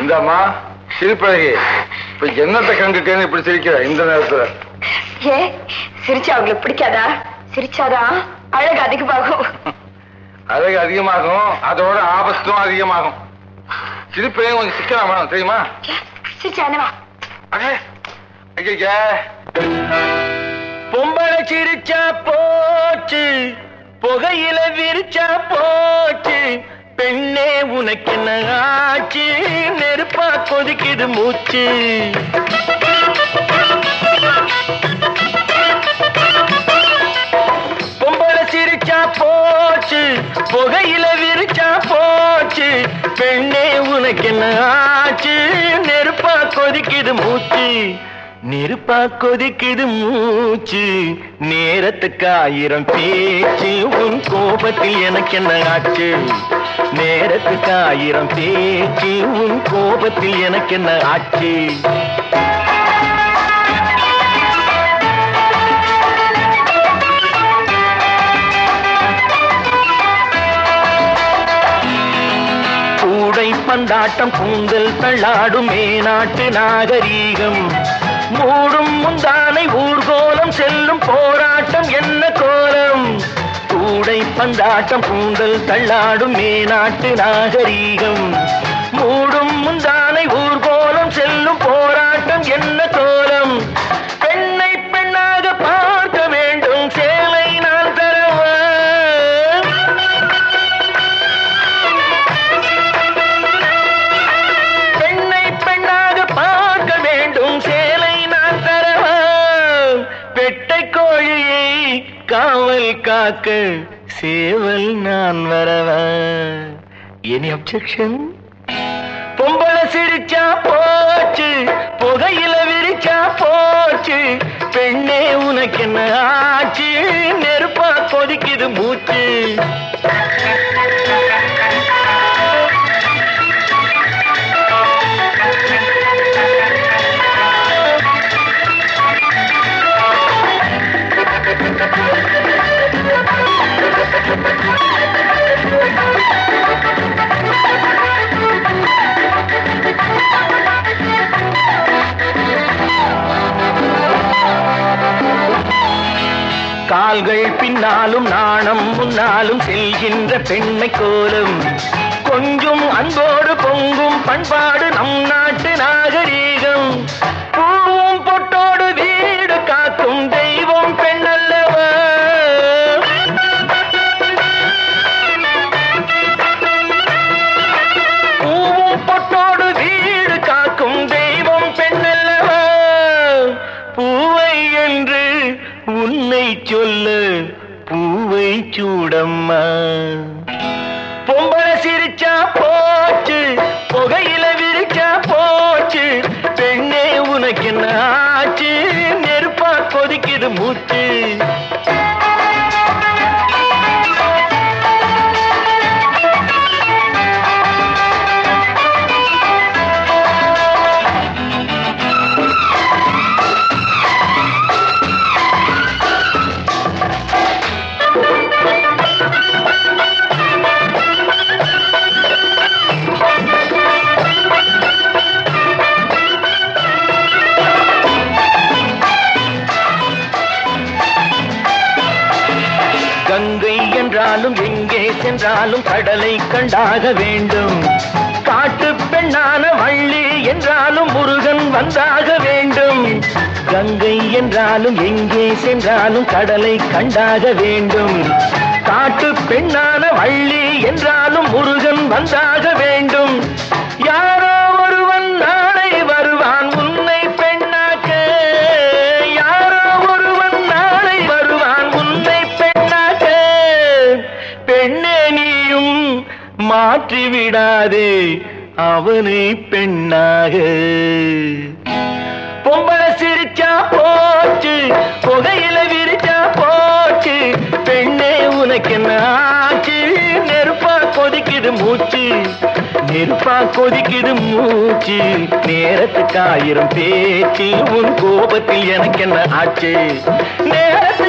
இந்தாம்மா சிரிப்பழகி இப்ப என்னத்தை கண்டுட்டேன்னு இப்படி சிரிக்கிற இந்த நேரத்துல ஏ சிரிச்சா அவங்களுக்கு பிடிக்காதா சிரிச்சாதான் அழகு அதிகமாகும் அழகு அதிகமாகும் அதோட ஆபத்தும் அதிகமாகும் சிரிப்பையும் கொஞ்சம் சிக்கலாம் வேணும் தெரியுமா ஏ, சிரிச்சா என்னவா அடே, ஐயையே. பொம்பளை சிரிச்சா போச்சு புகையில விரிச்சா போச்சு பெண்ணே உனக்கு என்ன ஆச்சு நெருப்பா கொதிக்குது மூச்சு பொம்பளை சிரிச்சா போச்சு புகையில விரிச்சா போச்சு பெண்ணே உனக்கு என்ன ஆச்சு நெருப்பா கொதிக்குது மூச்சு நெருப்பா கொதிக்குது மூச்சு நேரத்துக்கு ஆயிரம் பேச்சு உன் கோபத்தில் எனக்கு என்ன ஆச்சு நேரத்துக்கு ஆயிரம் பேச்சு உன் கோபத்தில் எனக்கு என்ன ஆச்சு கூடை பந்தாட்டம் கூந்தல் தள்ளாடும் மேநாட்டு நாகரீகம் மூடும் முந்தானை ஊர்கோலம் செல்லும் போராட்டம் என்ன கோலம் கூடை பந்தாட்டம் கூந்தல் தள்ளாடும் மேநாட்டு நாகரீகம் மூடும் முந்தானை ஊர்கோலம் செல்லும் போராட்டம் என்ன கோலம் பெண்ணை பெண்ணாக பார்க்க வேண்டும் சேலை நான் தரவா பெண்ணை பெண்ணாக பார்க்க வேண்டும் சேலை நான் தரவா பெட்டை கோழியை காவல் காக்க சேவல் நான் வரவா எனி அப்செக்ஷன் பொம்பளை சிரிச்சா போச்சு புகையில விரிச்சா போச்சு பெண்ணே உனக்கு என்ன ஆச்சு நெருப்பா கொதிக்குது மூச்சு கால்கள் பின்னாலும் நாணம் முன்னாலும் செல்கின்ற பெண்மை கோலம் கொஞ்சம் அன்போடு பொங்கும் பண்பாடு நம் நாட்டு நாகரீகம் பூவும் பொட்டோடு வீடு காக்கும் தெய்வம் பெண்ணல்லவா பூவும் பொட்டோடு வீடு காக்கும் தெய்வம் பெண்ணல்லவா பூவை என்று உன்னை சொல்ல பூவை சூடம்மா பொம்பளை சிரிச்சா போச்சு புகையில விரிச்சா போச்சு பெண்ணே உனக்கு என்ன ஆச்சு நெருப்பா கொதிக்குது மூச்சு கங்கை என்றாலும் எங்கே சென்றாலும் கடலை கண்டாக வேண்டும் காட்டு பெண்ணான வள்ளி என்றாலும் முருகன் வந்தாக வேண்டும் கங்கை என்றாலும் எங்கே சென்றாலும் கடலை கண்டாக வேண்டும் காட்டு பெண்ணான வள்ளி என்றாலும் முருகன் வந்தாக வேண்டும் யாரோ ஒருவன் நாளை வருவான் உன்னை பெண்ணாக்க யாரோ ஒருவன் நாளை வருவான் உன்னை பெண்ணாக்க பெண்ணே நீயும் மாற்றி விடாதே அவனை பெண்ணாக பொம்பளை சிரிச்சா போச்சு புகையில விரிச்சா போச்சு பெண்ணே உனக்கு என்ன ஆச்சு நெருப்பா கொதிக்குது மூச்சு நெருப்பா கொதிக்குது மூச்சு நேரத்துக்கு ஆயிரம் பேச்சு உன் கோபத்தில் எனக்கு என்ன ஆச்சு நேரத்துக்கு